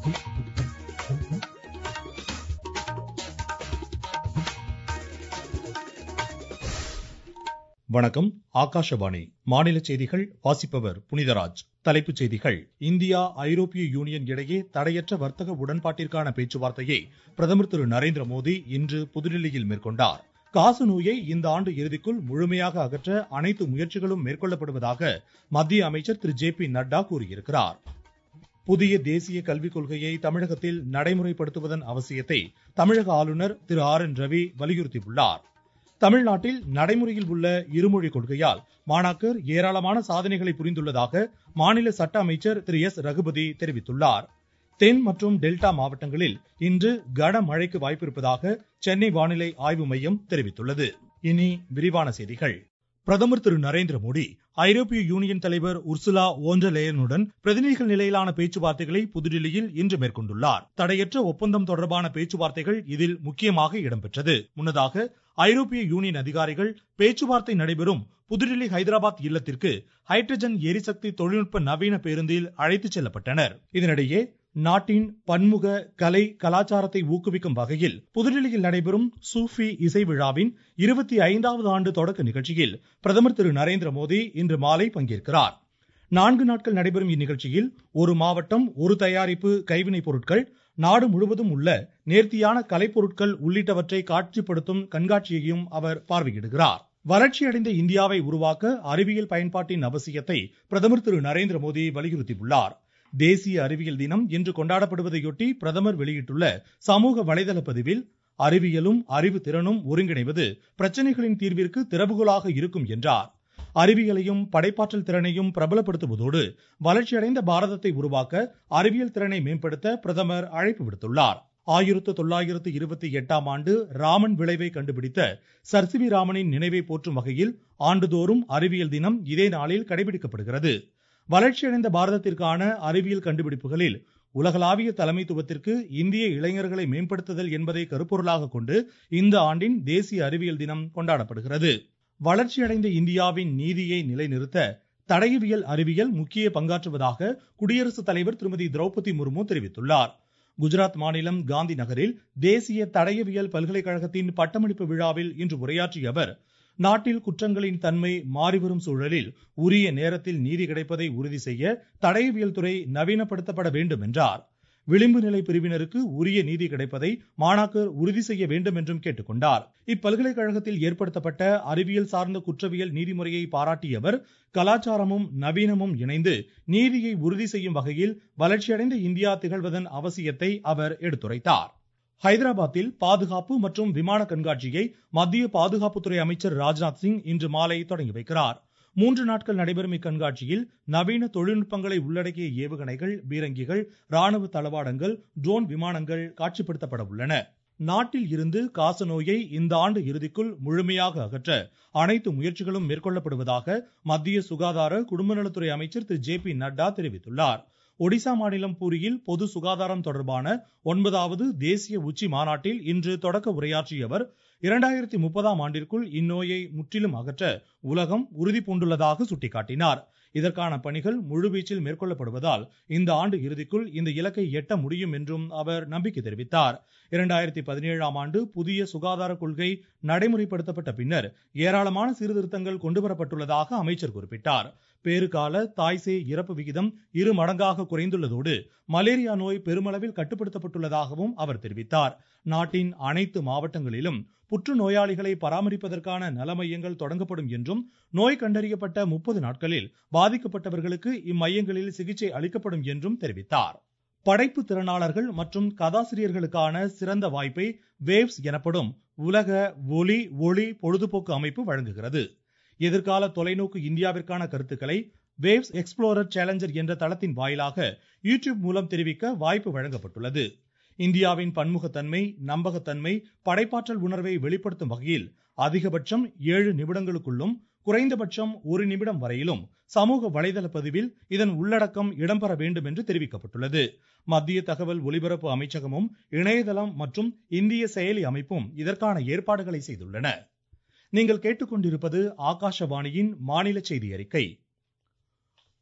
வணக்கம் ஆகாஷவாணி மாநில செய்திகள் வாசிப்பவர் புனிதராஜ் தலைப்புச் செய்திகள் இந்தியா ஐரோப்பிய யூனியன் இடையே தடையற்ற வர்த்தக உடன்பாட்டிற்கான பேச்சுவார்த்தையை பிரதமர் திரு நரேந்திர மோடி இன்று புதுடில்லியில் மேற்கொண்டார் காச நோயை இந்த ஆண்டு இறுதிக்குள் முழுமையாக அகற்ற அனைத்து முயற்சிகளும் மேற்கொள்ளப்படுவதாக மத்திய அமைச்சர் திரு ஜே பி நட்டா கூறியிருக்கிறார் புதிய தேசிய கல்விக் கொள்கையை தமிழகத்தில் நடைமுறைப்படுத்துவதன் அவசியத்தை தமிழக ஆளுநர் திரு ஆர் என் ரவி வலியுறுத்தியுள்ளார் தமிழ்நாட்டில் நடைமுறையில் உள்ள இருமொழி கொள்கையால் மாணாக்கர் ஏராளமான சாதனைகளை புரிந்துள்ளதாக மாநில சட்ட அமைச்சர் திரு எஸ் ரகுபதி தெரிவித்துள்ளார் தென் மற்றும் டெல்டா மாவட்டங்களில் இன்று கனமழைக்கு வாய்ப்பிருப்பதாக சென்னை வானிலை ஆய்வு மையம் தெரிவித்துள்ளது இனி விரிவான செய்திகள் பிரதமர் திரு நரேந்திர மோடி ஐரோப்பிய யூனியன் தலைவர் உர்சுலா ஓன்றலேயனுடன் பிரதிநிதிகள் நிலையிலான பேச்சுவார்த்தைகளை புதுடில்லியில் இன்று மேற்கொண்டுள்ளார் தடையற்ற ஒப்பந்தம் தொடர்பான பேச்சுவார்த்தைகள் இதில் முக்கியமாக இடம்பெற்றது முன்னதாக ஐரோப்பிய யூனியன் அதிகாரிகள் பேச்சுவார்த்தை நடைபெறும் புதுடில்லி ஹைதராபாத் இல்லத்திற்கு ஹைட்ரஜன் எரிசக்தி தொழில்நுட்ப நவீன பேருந்தில் அழைத்துச் செல்லப்பட்டனர் இதனிடையே நாட்டின் பன்முக கலை கலாச்சாரத்தை ஊக்குவிக்கும் வகையில் புதுடில்லியில் நடைபெறும் சூஃபி இசை விழாவின் இருபத்தி ஐந்தாவது ஆண்டு தொடக்க நிகழ்ச்சியில் பிரதமர் திரு நரேந்திர மோடி இன்று மாலை பங்கேற்கிறார் நான்கு நாட்கள் நடைபெறும் இந்நிகழ்ச்சியில் ஒரு மாவட்டம் ஒரு தயாரிப்பு கைவினைப் பொருட்கள் நாடு முழுவதும் உள்ள நேர்த்தியான கலைப்பொருட்கள் உள்ளிட்டவற்றை காட்சிப்படுத்தும் கண்காட்சியையும் அவர் பார்வையிடுகிறார் வளர்ச்சியடைந்த இந்தியாவை உருவாக்க அறிவியல் பயன்பாட்டின் அவசியத்தை பிரதமர் திரு நரேந்திர மோடி வலியுறுத்தியுள்ளார் தேசிய அறிவியல் தினம் இன்று கொண்டாடப்படுவதையொட்டி பிரதமர் வெளியிட்டுள்ள சமூக வலைதள பதிவில் அறிவியலும் அறிவு திறனும் ஒருங்கிணைவது பிரச்சனைகளின் தீர்விற்கு திறவுகோலாக இருக்கும் என்றார் அறிவியலையும் படைப்பாற்றல் திறனையும் பிரபலப்படுத்துவதோடு வளர்ச்சியடைந்த பாரதத்தை உருவாக்க அறிவியல் திறனை மேம்படுத்த பிரதமர் அழைப்பு விடுத்துள்ளார் ஆயிரத்து தொள்ளாயிரத்து இருபத்தி எட்டாம் ஆண்டு ராமன் விளைவை கண்டுபிடித்த சர்சிவி ராமனின் நினைவை போற்றும் வகையில் ஆண்டுதோறும் அறிவியல் தினம் இதே நாளில் கடைபிடிக்கப்படுகிறது வளர்ச்சியடைந்த பாரதத்திற்கான அறிவியல் கண்டுபிடிப்புகளில் உலகளாவிய தலைமைத்துவத்திற்கு இந்திய இளைஞர்களை மேம்படுத்துதல் என்பதை கருப்பொருளாக கொண்டு இந்த ஆண்டின் தேசிய அறிவியல் தினம் கொண்டாடப்படுகிறது வளர்ச்சியடைந்த இந்தியாவின் நீதியை நிலைநிறுத்த தடயவியல் அறிவியல் முக்கிய பங்காற்றுவதாக குடியரசுத் தலைவர் திருமதி திரௌபதி முர்மு தெரிவித்துள்ளார் குஜராத் மாநிலம் காந்தி நகரில் தேசிய தடயவியல் பல்கலைக்கழகத்தின் பட்டமளிப்பு விழாவில் இன்று உரையாற்றிய அவர் நாட்டில் குற்றங்களின் தன்மை மாறிவரும் சூழலில் உரிய நேரத்தில் நீதி கிடைப்பதை உறுதி செய்ய தடயவியல் துறை நவீனப்படுத்தப்பட வேண்டும் என்றார் விளிம்பு நிலை பிரிவினருக்கு உரிய நீதி கிடைப்பதை மாணாக்கர் உறுதி செய்ய வேண்டும் என்றும் கேட்டுக்கொண்டார் இப்பல்கலைக்கழகத்தில் ஏற்படுத்தப்பட்ட அறிவியல் சார்ந்த குற்றவியல் நீதிமுறையை பாராட்டிய அவர் கலாச்சாரமும் நவீனமும் இணைந்து நீதியை உறுதி செய்யும் வகையில் வளர்ச்சியடைந்த இந்தியா திகழ்வதன் அவசியத்தை அவர் எடுத்துரைத்தார் ஹைதராபாத்தில் பாதுகாப்பு மற்றும் விமான கண்காட்சியை மத்திய பாதுகாப்புத்துறை அமைச்சர் ராஜ்நாத் சிங் இன்று மாலை தொடங்கி வைக்கிறார் மூன்று நாட்கள் நடைபெறும் இக்கண்காட்சியில் நவீன தொழில்நுட்பங்களை உள்ளடக்கிய ஏவுகணைகள் பீரங்கிகள் ராணுவ தளவாடங்கள் ட்ரோன் விமானங்கள் காட்சிப்படுத்தப்பட உள்ளன நாட்டில் இருந்து காச நோயை இந்த ஆண்டு இறுதிக்குள் முழுமையாக அகற்ற அனைத்து முயற்சிகளும் மேற்கொள்ளப்படுவதாக மத்திய சுகாதார குடும்பநலத்துறை அமைச்சர் திரு ஜே பி நட்டா தெரிவித்துள்ளார் ஒடிசா மாநிலம் பூரியில் பொது சுகாதாரம் தொடர்பான ஒன்பதாவது தேசிய உச்சி மாநாட்டில் இன்று தொடக்க உரையாற்றிய அவர் இரண்டாயிரத்தி முப்பதாம் ஆண்டிற்குள் இந்நோயை முற்றிலும் அகற்ற உலகம் உறுதி பூண்டுள்ளதாக சுட்டிக்காட்டினார் இதற்கான பணிகள் முழுவீச்சில் மேற்கொள்ளப்படுவதால் இந்த ஆண்டு இறுதிக்குள் இந்த இலக்கை எட்ட முடியும் என்றும் அவர் நம்பிக்கை தெரிவித்தார் இரண்டாயிரத்தி பதினேழாம் ஆண்டு புதிய சுகாதார கொள்கை நடைமுறைப்படுத்தப்பட்ட பின்னர் ஏராளமான சீர்திருத்தங்கள் கொண்டுவரப்பட்டுள்ளதாக அமைச்சர் குறிப்பிட்டார் பேறுகால தாய்சே இறப்பு விகிதம் இரு மடங்காக குறைந்துள்ளதோடு மலேரியா நோய் பெருமளவில் கட்டுப்படுத்தப்பட்டுள்ளதாகவும் அவர் தெரிவித்தார் நாட்டின் அனைத்து மாவட்டங்களிலும் புற்று நோயாளிகளை பராமரிப்பதற்கான நல மையங்கள் தொடங்கப்படும் என்றும் நோய் கண்டறியப்பட்ட முப்பது நாட்களில் பாதிக்கப்பட்டவர்களுக்கு இம்மையங்களில் சிகிச்சை அளிக்கப்படும் என்றும் தெரிவித்தார் படைப்பு திறனாளர்கள் மற்றும் கதாசிரியர்களுக்கான சிறந்த வாய்ப்பை வேவ்ஸ் எனப்படும் உலக ஒலி ஒளி பொழுதுபோக்கு அமைப்பு வழங்குகிறது எதிர்கால தொலைநோக்கு இந்தியாவிற்கான கருத்துக்களை வேவ்ஸ் எக்ஸ்ப்ளோரர் சேலஞ்சர் என்ற தளத்தின் வாயிலாக யூடியூப் மூலம் தெரிவிக்க வாய்ப்பு வழங்கப்பட்டுள்ளது இந்தியாவின் பன்முகத்தன்மை நம்பகத்தன்மை படைப்பாற்றல் உணர்வை வெளிப்படுத்தும் வகையில் அதிகபட்சம் ஏழு நிமிடங்களுக்குள்ளும் குறைந்தபட்சம் ஒரு நிமிடம் வரையிலும் சமூக வலைதள பதிவில் இதன் உள்ளடக்கம் இடம்பெற வேண்டும் என்று தெரிவிக்கப்பட்டுள்ளது மத்திய தகவல் ஒலிபரப்பு அமைச்சகமும் இணையதளம் மற்றும் இந்திய செயலி அமைப்பும் இதற்கான ஏற்பாடுகளை செய்துள்ளன நீங்கள் கேட்டுக்கொண்டிருப்பது ஆகாஷவாணியின் மாநில செய்தி அறிக்கை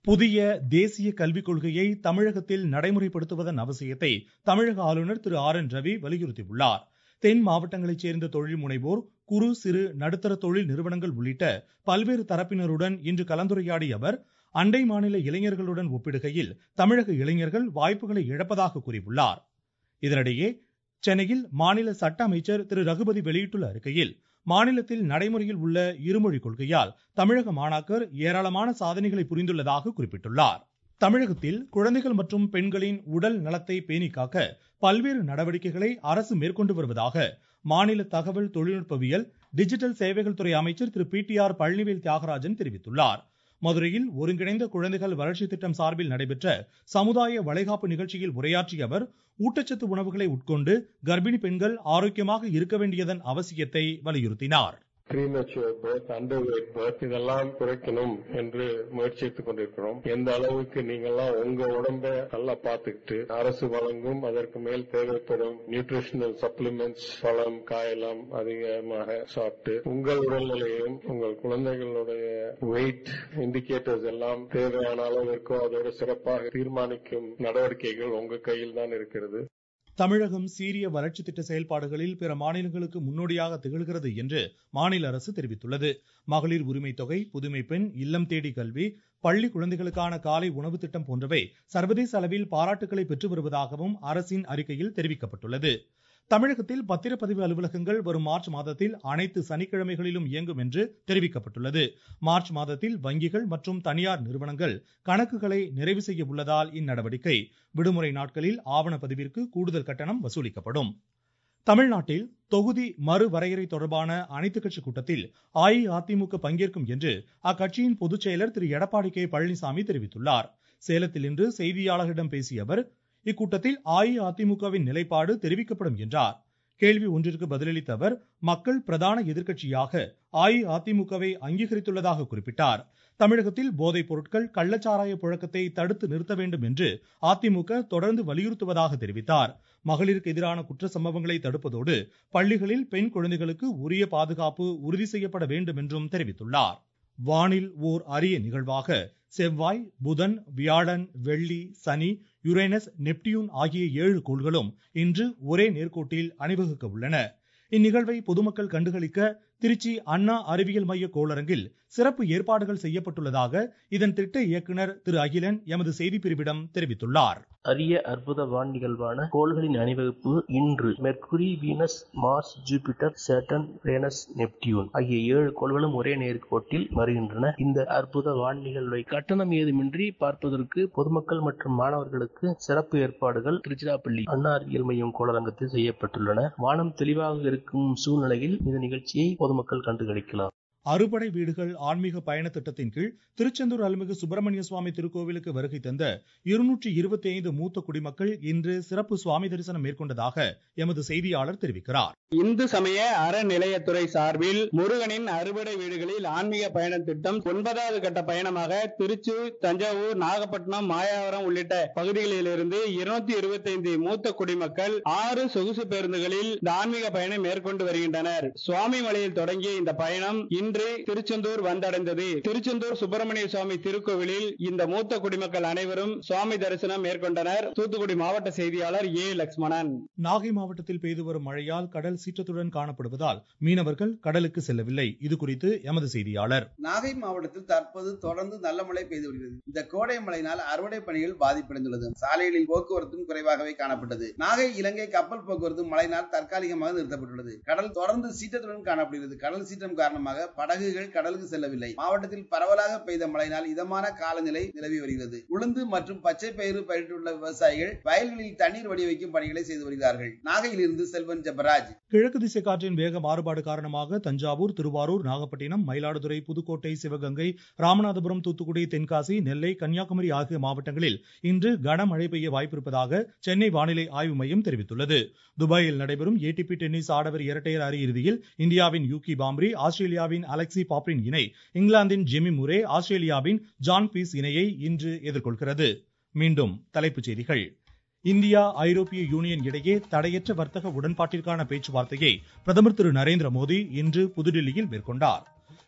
புதிய தேசிய கல்விக் கொள்கையை தமிழகத்தில் நடைமுறைப்படுத்துவதன் அவசியத்தை தமிழக ஆளுநர் திரு ஆர் என் ரவி வலியுறுத்தியுள்ளார் தென் மாவட்டங்களைச் சேர்ந்த தொழில் முனைவோர் குறு சிறு நடுத்தர தொழில் நிறுவனங்கள் உள்ளிட்ட பல்வேறு தரப்பினருடன் இன்று கலந்துரையாடிய அவர் அண்டை மாநில இளைஞர்களுடன் ஒப்பிடுகையில் தமிழக இளைஞர்கள் வாய்ப்புகளை இழப்பதாக கூறியுள்ளார் இதனிடையே சென்னையில் மாநில சட்ட அமைச்சர் திரு ரகுபதி வெளியிட்டுள்ள அறிக்கையில் மாநிலத்தில் நடைமுறையில் உள்ள இருமொழி கொள்கையால் தமிழக மாணாக்கர் ஏராளமான சாதனைகளை புரிந்துள்ளதாக குறிப்பிட்டுள்ளார் தமிழகத்தில் குழந்தைகள் மற்றும் பெண்களின் உடல் நலத்தை பேணி காக்க பல்வேறு நடவடிக்கைகளை அரசு மேற்கொண்டு வருவதாக மாநில தகவல் தொழில்நுட்பவியல் டிஜிட்டல் சேவைகள் துறை அமைச்சர் திரு பி டி ஆர் பழனிவேல் தியாகராஜன் தெரிவித்துள்ளார் மதுரையில் ஒருங்கிணைந்த குழந்தைகள் வளர்ச்சி திட்டம் சார்பில் நடைபெற்ற சமுதாய வளைகாப்பு நிகழ்ச்சியில் உரையாற்றிய அவர் ஊட்டச்சத்து உணவுகளை உட்கொண்டு கர்ப்பிணி பெண்கள் ஆரோக்கியமாக இருக்க வேண்டியதன் அவசியத்தை வலியுறுத்தினார் premature birth underweight birth இதெல்லாம் குறைக்கணும் என்று முயற்சித்துக் கொண்டிருக்கிறோம் எந்த அளவுக்கு நீங்கெல்லாம் உங்க உடம்ப நல்லா பார்த்துக்கிட்டு அரசு வழங்கும் அதற்கு மேல் தேவைப்படும் நியூட்ரிஷனல் சப்ளிமெண்ட்ஸ் பழம் காயெல்லாம் அதிகமாக சாப்பிட்டு உங்கள் உடல்நிலையும் உங்கள் குழந்தைகளுடைய வெயிட் இண்டிகேட்டர்ஸ் எல்லாம் தேவையான அளவிற்கோ அதோடு சிறப்பாக தீர்மானிக்கும் நடவடிக்கைகள் உங்க கையில் தான் இருக்கிறது தமிழகம் சீரிய வளர்ச்சி திட்ட செயல்பாடுகளில் பிற மாநிலங்களுக்கு முன்னோடியாக திகழ்கிறது என்று மாநில அரசு தெரிவித்துள்ளது மகளிர் உரிமை தொகை புதுமை பெண் இல்லம் தேடி கல்வி பள்ளி குழந்தைகளுக்கான காலை உணவு திட்டம் போன்றவை சர்வதேச அளவில் பாராட்டுகளை பெற்று வருவதாகவும் அரசின் அறிக்கையில் தெரிவிக்கப்பட்டுள்ளது தமிழகத்தில் பத்திரப்பதிவு அலுவலகங்கள் வரும் மார்ச் மாதத்தில் அனைத்து சனிக்கிழமைகளிலும் இயங்கும் என்று தெரிவிக்கப்பட்டுள்ளது மார்ச் மாதத்தில் வங்கிகள் மற்றும் தனியார் நிறுவனங்கள் கணக்குகளை நிறைவு செய்ய உள்ளதால் இந்நடவடிக்கை விடுமுறை நாட்களில் ஆவணப்பதிவிற்கு கூடுதல் கட்டணம் வசூலிக்கப்படும் தமிழ்நாட்டில் தொகுதி மறுவரையறை தொடர்பான அனைத்துக் கட்சி கூட்டத்தில் அஇஅதிமுக பங்கேற்கும் என்று அக்கட்சியின் பொதுச் செயலர் திரு எடப்பாடி கே பழனிசாமி தெரிவித்துள்ளார் சேலத்தில் இன்று செய்தியாளர்களிடம் பேசிய அவர் இக்கூட்டத்தில் அஇஅதிமுகவின் நிலைப்பாடு தெரிவிக்கப்படும் என்றார் கேள்வி ஒன்றிற்கு பதிலளித்த அவர் மக்கள் பிரதான எதிர்க்கட்சியாக அஇஅதிமுகவை அங்கீகரித்துள்ளதாக குறிப்பிட்டார் தமிழகத்தில் போதைப் பொருட்கள் கள்ளச்சாராய புழக்கத்தை தடுத்து நிறுத்த வேண்டும் என்று அதிமுக தொடர்ந்து வலியுறுத்துவதாக தெரிவித்தார் மகளிருக்கு எதிரான குற்ற சம்பவங்களை தடுப்பதோடு பள்ளிகளில் பெண் குழந்தைகளுக்கு உரிய பாதுகாப்பு உறுதி செய்யப்பட வேண்டும் என்றும் தெரிவித்துள்ளார் வானில் ஓர் அரிய நிகழ்வாக செவ்வாய் புதன் வியாழன் வெள்ளி சனி யுரேனஸ் நெப்டியூன் ஆகிய ஏழு கோள்களும் இன்று ஒரே நேர்கோட்டில் அணிவகுக்க உள்ளன இந்நிகழ்வை பொதுமக்கள் கண்டுகளிக்க திருச்சி அண்ணா அறிவியல் மைய கோளரங்கில் சிறப்பு ஏற்பாடுகள் செய்யப்பட்டுள்ளதாக இதன் திட்ட இயக்குனர் திரு அகிலன் எமது செய்திப்பிரிவிடம் தெரிவித்துள்ளார் அரிய அற்புத வான் நிகழ்வான கோள்களின் அணிவகுப்பு இன்று Mercury Venus Mars Jupiter Saturn Uranus Neptune ஆகிய ஏழு கோள்களும் ஒரே நேர்கோட்டில் வருகின்றன இந்த அற்புத வான் நிகழ்வை கட்டணம் ஏதுமின்றி பார்ப்பதற்கு பொதுமக்கள் மற்றும் மாணவர்களுக்கு சிறப்பு ஏற்பாடுகள் திருச்சிராப்பள்ளி அண்ணா அறிவியல் மையம் கோளரங்கத்தில் செய்யப்பட்டுள்ளன வானம் தெளிவாக இருக்கும் சூழ்நிலையில் இந்த நிகழ்ச்சியை பொதுமக்கள் கண்டுகளிக்கலாம் அறுபடை வீடுகள் ஆன்மீக பயண திட்டத்தின் கீழ் திருச்செந்தூர் அருள்மிகு சுப்பிரமணிய சுவாமி திருக்கோவிலுக்கு வருகை தந்த இருநூற்றி இருபத்தி ஐந்து மூத்த குடிமக்கள் இன்று சிறப்பு சுவாமி தரிசனம் மேற்கொண்டதாக எமது செய்தியாளர் தெரிவிக்கிறார் இந்து சமய அறநிலையத்துறை சார்பில் முருகனின் அறுபடை வீடுகளில் ஆன்மீக பயண திட்டம் ஒன்பதாவது கட்ட பயணமாக திருச்சூர் தஞ்சாவூர் நாகப்பட்டினம் மாயாவரம் உள்ளிட்ட பகுதிகளிலிருந்து இருநூத்தி இருபத்தி ஐந்து மூத்த குடிமக்கள் ஆறு சொகுசு பேருந்துகளில் இந்த ஆன்மீக பயணம் மேற்கொண்டு வருகின்றனர் சுவாமி மலையில் தொடங்கிய இந்த பயணம் இன்று திருச்செந்தூர் வந்தடைந்தது திருச்செந்தூர் சுப்பிரமணிய சுவாமி திருக்கோவிலில் இந்த மூத்த குடிமக்கள் அனைவரும் சுவாமி தரிசனம் மேற்கொண்டனர் தூத்துக்குடி மாவட்ட செய்தியாளர் ஏ லட்சுமணன் நாகை மாவட்டத்தில் பெய்து வரும் மழையால் கடல் சீற்றத்துடன் காணப்படுவதால் மீனவர்கள் கடலுக்கு செல்லவில்லை இது குறித்து எமது செய்தியாளர் நாகை மாவட்டத்தில் தற்போது தொடர்ந்து நல்ல மழை பெய்து வருகிறது இந்த கோடை மழையினால் அறுவடை பணிகள் பாதிப்படைந்துள்ளது சாலைகளில் போக்குவரத்தும் குறைவாகவே காணப்பட்டது நாகை இலங்கை கப்பல் போக்குவரத்து மழையினால் தற்காலிகமாக நிறுத்தப்பட்டுள்ளது கடல் தொடர்ந்து சீற்றத்துடன் காணப்படுகிறது கடல் சீற்றம் காரணமாக படகுகள் கடலுக்கு செல்லவில்லை மாவட்டத்தில் பரவலாக பெய்த மழையினால் இதமான காலநிலை நிலவி வருகிறது உளுந்து மற்றும் பச்சை பயிறு பயிரிட்டுள்ள விவசாயிகள் வயல்களில் தண்ணீர் வடி வைக்கும் பணிகளை செய்து வருகிறார்கள் நாகையிலிருந்து செல்வன் ஜெபராஜ் கிழக்கு திசை காற்றின் வேக மாறுபாடு காரணமாக தஞ்சாவூர் திருவாரூர் நாகப்பட்டினம் மயிலாடுதுறை புதுக்கோட்டை சிவகங்கை ராமநாதபுரம் தூத்துக்குடி தென்காசி நெல்லை கன்னியாகுமரி ஆகிய மாவட்டங்களில் இன்று கனமழை பெய்ய வாய்ப்பிருப்பதாக சென்னை வானிலை ஆய்வு மையம் தெரிவித்துள்ளது துபாயில் நடைபெறும் ஏடிபி டென்னிஸ் ஆடவர் இரட்டையர் அரையிறுதியில் இந்தியாவின் யூகி பாம்ரி ஆஸ்திரேலியாவின் அலெக்சி பாப்ரின் இணை இங்கிலாந்தின் ஜெமி முரே ஆஸ்திரேலியாவின் ஜான் பீஸ் இணையை இன்று எதிர்கொள்கிறது மீண்டும் தலைப்புச் செய்திகள் இந்தியா ஐரோப்பிய யூனியன் இடையே தடையற்ற வர்த்தக உடன்பாட்டிற்கான பேச்சுவார்த்தையை பிரதமர் திரு நரேந்திர மோடி இன்று புதுடில்லியில் மேற்கொண்டார்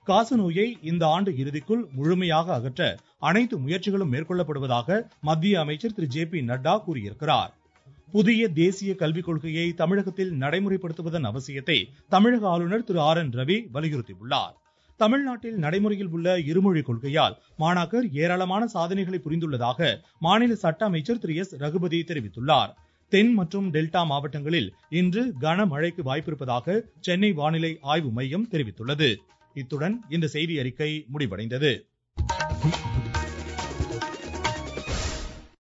காசநோயை இந்த ஆண்டு இறுதிக்குள் முழுமையாக அகற்ற அனைத்து முயற்சிகளும் மேற்கொள்ளப்படுவதாக மத்திய அமைச்சர் திரு ஜே பி நட்டா கூறியிருக்கிறார் புதிய தேசிய கல்விக் கொள்கையை தமிழகத்தில் நடைமுறைப்படுத்துவதன் அவசியத்தை தமிழக ஆளுநர் திரு ஆர் என் ரவி வலியுறுத்தியுள்ளார் தமிழ்நாட்டில் நடைமுறையில் உள்ள இருமொழி கொள்கையால் மாணாக்கர் ஏராளமான சாதனைகளை புரிந்துள்ளதாக மாநில சட்ட அமைச்சர் திரு எஸ் ரகுபதி தெரிவித்துள்ளார் தென் மற்றும் டெல்டா மாவட்டங்களில் இன்று கனமழைக்கு வாய்ப்பிருப்பதாக சென்னை வானிலை ஆய்வு மையம் தெரிவித்துள்ளது இத்துடன் இந்த செய்தி அறிக்கை முடிவடைந்தது